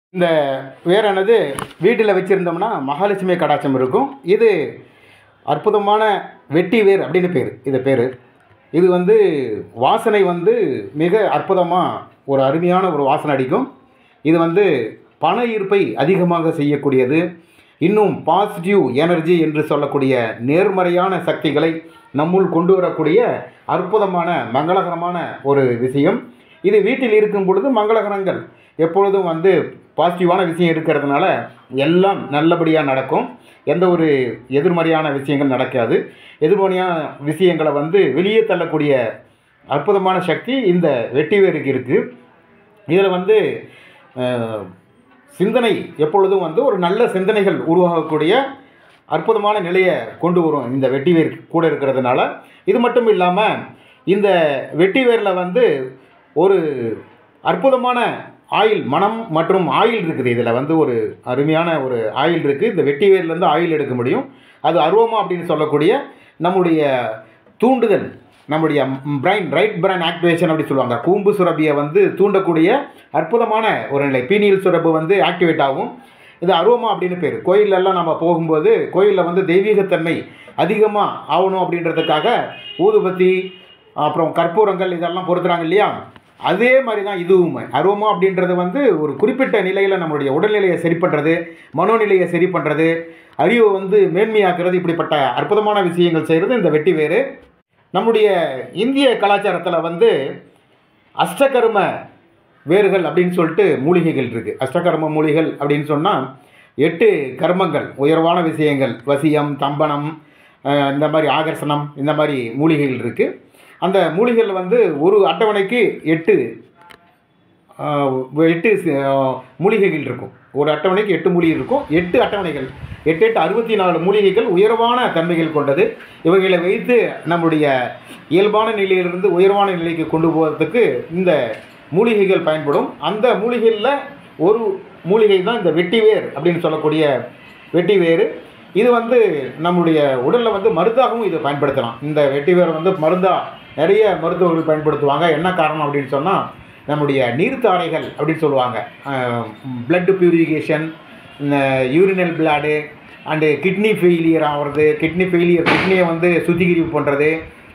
இந்த வேரானது வீட்டில் வச்சுருந்தோம்னா மகாலட்சுமி கடாட்சம் இருக்கும் இது அற்புதமான வெட்டி வேர் அப்படின்னு பேர் இது பேர் இது வந்து வாசனை வந்து மிக அற்புதமாக ஒரு அருமையான ஒரு வாசனை அடிக்கும் இது வந்து பண ஈர்ப்பை அதிகமாக செய்யக்கூடியது இன்னும் பாசிட்டிவ் எனர்ஜி என்று சொல்லக்கூடிய நேர்மறையான சக்திகளை நம்முள் கொண்டு வரக்கூடிய அற்புதமான மங்களகரமான ஒரு விஷயம் இது வீட்டில் இருக்கும் பொழுது மங்களகரங்கள் எப்பொழுதும் வந்து பாசிட்டிவான விஷயம் இருக்கிறதுனால எல்லாம் நல்லபடியாக நடக்கும் எந்த ஒரு எதிர்மறையான விஷயங்கள் நடக்காது எதிர்மறையான விஷயங்களை வந்து வெளியே தள்ளக்கூடிய அற்புதமான சக்தி இந்த வெட்டிவேருக்கு இருக்குது இதில் வந்து அஹ், சிந்தனை எப்பொழுதும் வந்து ஒரு நல்ல சிந்தனைகள் உருவாகக்கூடிய அற்புதமான நிலையை கொண்டு வரும் இந்த வெட்டிவேர் கூட இருக்கிறதுனால இது மட்டும் இல்லாமல் இந்த வெட்டிவேரில் வந்து ஒரு அற்புதமான ஆயில் மனம் மற்றும் ஆயில் இருக்குது இதில் வந்து ஒரு அருமையான ஒரு ஆயில் இருக்குது இந்த வெட்டிவேர்லேருந்து ஆயில் எடுக்க முடியும் அது அருவமா அப்படின்னு சொல்லக்கூடிய நம்முடைய தூண்டுதல் நம்முடைய பிரைன் ரைட் பிரைன் ஆக்டிவேஷன் அப்படி சொல்லுவாங்க கூம்பு சுரபியை வந்து தூண்டக்கூடிய அற்புதமான ஒரு நிலை பீனியல் சுரப்பு வந்து ஆக்டிவேட் ஆகும் இது அருவமா அப்படின்னு பேர் கோயிலெல்லாம் நம்ம போகும்போது கோயிலில் வந்து தெய்வீகத்தன்மை அதிகமாக ஆகணும் அப்படின்றதுக்காக ஊதுபத்தி அப்புறம் கற்பூரங்கள் இதெல்லாம் பொருத்துறாங்க இல்லையா அதே மாதிரி தான் இதுவுமே அருவமா அப்படின்றது வந்து ஒரு குறிப்பிட்ட நிலையில் நம்மளுடைய உடல்நிலையை சரி பண்ணுறது மனோநிலையை சரி பண்ணுறது அறிவை வந்து மேன்மையாக்குறது இப்படிப்பட்ட அற்புதமான விஷயங்கள் செய்கிறது இந்த வெட்டி வேறு நம்முடைய இந்திய கலாச்சாரத்தில் வந்து அஷ்டகர்ம வேர்கள் அப்படின்னு சொல்லிட்டு மூலிகைகள் இருக்குது அஷ்டகர்ம மூலிகைகள் அப்படின்னு சொன்னால் எட்டு கர்மங்கள் உயர்வான விஷயங்கள் வசியம் தம்பனம் அஹ், இந்த மாதிரி ஆகர்ஷணம் இந்த மாதிரி மூலிகைகள் இருக்குது அந்த மூலிகைகள் வந்து ஒரு அட்டவணைக்கு எட்டு ஆஹ், எட்டு சி- ஆஹ், மூலிகைகள் இருக்கும் ஒரு அட்டவணைக்கு எட்டு மூலிகை இருக்கும் எட்டு அட்டவணைகள் எட்டு எட்டு அறுபத்தி நாலு மூலிகைகள் உயர்வான தன்மைகள் கொண்டது இவைகளை வைத்து நம்முடைய இயல்பான நிலையிலிருந்து உயர்வான நிலைக்கு கொண்டு போகிறதுக்கு இந்த மூலிகைகள் பயன்படும் அந்த மூலிகையில் ஒரு மூலிகை தான் இந்த வெட்டிவேர் அப்படின்னு சொல்லக்கூடிய வெட்டிவேர் இது வந்து நம்முடைய உடலில் வந்து மருந்தாகவும் இது பயன்படுத்தலாம் இந்த வெட்டிவேர் வந்து மருந்தாக நிறைய மருத்துவர்கள் பயன்படுத்துவாங்க என்ன காரணம் அப்படின்னு சொன்னால் நம்முடைய நீர்த்தாரைகள் அப்படின்னு சொல்லுவாங்க blood purification urinal bladder and kidney failure ஆகிறது கிட்னி ஃபெயிலியர் கிட்னியை வந்து சுத்திகரிப்பு பண்ணுறது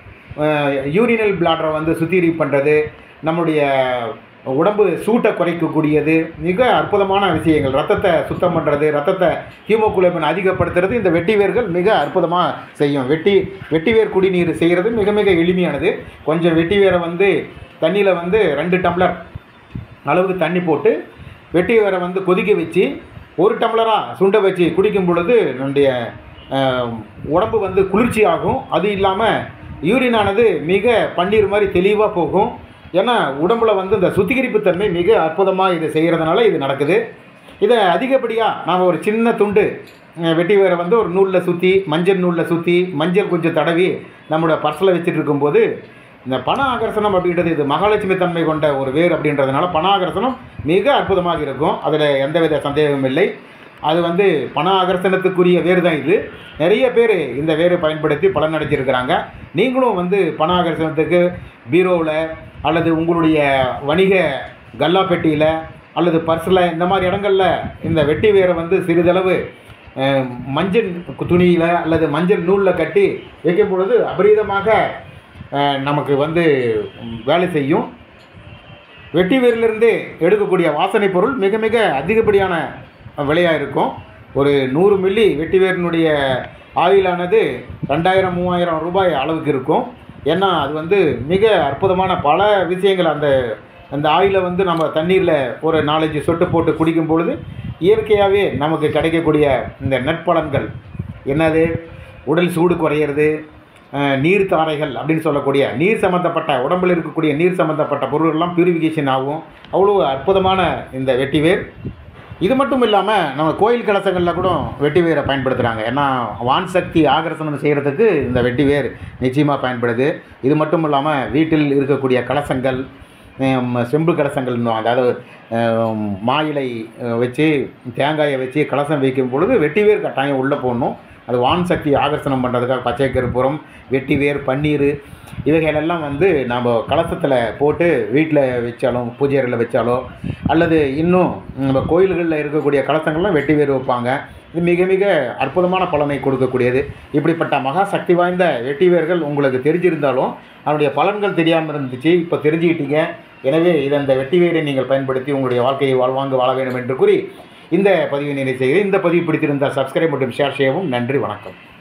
யூரினல் பிளாடரை வந்து சுத்திகரிப்பு பண்ணுறது நம்முடைய உடம்பு சூட்டை குறைக்கக்கூடியது மிக அற்புதமான விஷயங்கள் ரத்தத்தை சுத்தம் பண்ணுறது ரத்தத்தை ஹீமோகுளோபின் அதிகப்படுத்துறது இந்த வெட்டிவேர்கள் மிக அற்புதமாக செய்யும் வெட்டி வெட்டிவேர் குடிநீர் செய்கிறது மிக மிக எளிமையானது கொஞ்சம் வெட்டிவேரை வந்து தண்ணியில் வந்து ரெண்டு டம்ளர் அளவுக்கு தண்ணி போட்டு வெட்டி வேரை வந்து கொதிக்க வச்சு ஒரு டம்ளராக சுண்ட வச்சு குடிக்கும் பொழுது நம்முடைய அஹ், உடம்பு வந்து குளிர்ச்சி ஆகும் அது இல்லாமல் யூரினானது மிக பன்னீர் மாதிரி தெளிவாக போகும் ஏன்னா உடம்புல வந்து இந்த சுத்திகரிப்பு தன்மை மிக அற்புதமாக இது செய்கிறதுனால இது நடக்குது இதை அதிகப்படியாக நாம் ஒரு சின்ன துண்டு அஹ், வெட்டி வேரை வந்து ஒரு நூலில் சுற்றி மஞ்சள் நூலில் சுற்றி மஞ்சள் கொஞ்சம் தடவி நம்மளோட பர்ஸில் வச்சுட்டு இருக்கும்போது இந்த பண ஆகர்ஷணம் அப்படின்றது இது மகாலட்சுமி தன்மை கொண்ட ஒரு வேர் அப்படின்றதுனால பண ஆகர்ஷணம் மிக அற்புதமாக இருக்கும் அதில் எந்தவித சந்தேகமும் இல்லை அது வந்து பண ஆகர்ஷணத்துக்குரிய வேர் தான் இது நிறைய பேர் இந்த வேரை பயன்படுத்தி பலன் அடைஞ்சிருக்கிறாங்க நீங்களும் வந்து பண ஆகர்ஷணத்துக்கு பீரோவில் அல்லது உங்களுடைய வணிக கல்லா பெட்டியில் அல்லது பர்ஸில் இந்த மாதிரி இடங்களில் இந்த வெட்டி வேரை வந்து சிறிதளவு அஹ், மஞ்சள் துணியில் அல்லது மஞ்சள் நூலில் கட்டி வைக்கும் பொழுது அபரீதமாக அஹ், நமக்கு வந்து ம், வேலை செய்யும் வெட்டி வேரிலிருந்து எடுக்கக்கூடிய வாசனை பொருள் மிக மிக அதிகப்படியான விலையாக இருக்கும் ஒரு நூறு மில்லி வெட்டி வேரினுடைய ஆயிலானது ரெண்டாயிரம் மூவாயிரம் ரூபாய் அளவுக்கு இருக்கும் ஏன்னா அது வந்து மிக அற்புதமான பல விஷயங்கள் அந்த அந்த ஆயிலை வந்து நம்ம தண்ணீரில் ஒரு நாலஞ்சு சொட்டு போட்டு குடிக்கும் பொழுது இயற்கையாகவே நமக்கு கிடைக்கக்கூடிய இந்த நற்பலன்கள் என்னது உடல் சூடு குறையிறது அஹ், நீர் தாரைகள் அப்படின்னு சொல்லக்கூடிய நீர் சம்மந்தப்பட்ட உடம்பில் இருக்கக்கூடிய நீர் சம்மந்தப்பட்ட பொருள்கள்லாம் பியூரிஃபிகேஷன் ஆகும் அவ்வளோ அற்புதமான இந்த வெட்டிவேர் இது மட்டும் இல்லாமல் நம்ம கோயில் கலசங்களில் கூட வெட்டிவேரை பயன்படுத்துகிறாங்க ஏன்னா வான் சக்தி ஆகர்ஷணம் செய்கிறதுக்கு இந்த வெட்டிவேர் நிச்சயமாக பயன்படுது இது மட்டும் இல்லாமல் வீட்டில் இருக்கக்கூடிய கலசங்கள் ஹம், செம்பு கலசங்கள்னு அதாவது ஹம், மாயிலை அஹ், வச்சு தேங்காயை வச்சு கலசம் வைக்கும் பொழுது வெட்டிவேர் கட்டாயம் உள்ளே போடணும் அது வான் சக்தி ஆகர்ஷணம் பண்ணுறதுக்காக பச்சை கருப்பூரம் வெட்டி வேர் பன்னீர் இவைகளெல்லாம் வந்து நாம் கலசத்தில் போட்டு வீட்டில் வச்சாலும் பூஜை அறையில் வச்சாலோ அல்லது இன்னும் நம்ம கோயில்களில் இருக்கக்கூடிய கலசங்கள்லாம் வெட்டி வேர் வைப்பாங்க இது மிக மிக அற்புதமான பலனை கொடுக்கக்கூடியது இப்படிப்பட்ட மகா சக்தி வாய்ந்த வெட்டி வேர்கள் உங்களுக்கு தெரிஞ்சிருந்தாலும் அதனுடைய பலன்கள் தெரியாமல் இருந்துச்சு இப்போ தெரிஞ்சுக்கிட்டீங்க எனவே இதை அந்த வெட்டி வேரை நீங்கள் பயன்படுத்தி உங்களுடைய வாழ்க்கையை வாழ்வாங்க வாழ வேண்டும் என்று கூறி இந்த பதிவை நிறைவு செய்கிறேன் இந்த பதிவு பிடித்திருந்தால் சப்ஸ்கிரைப் மற்றும் ஷேர் செய்யவும் நன்றி வணக்கம்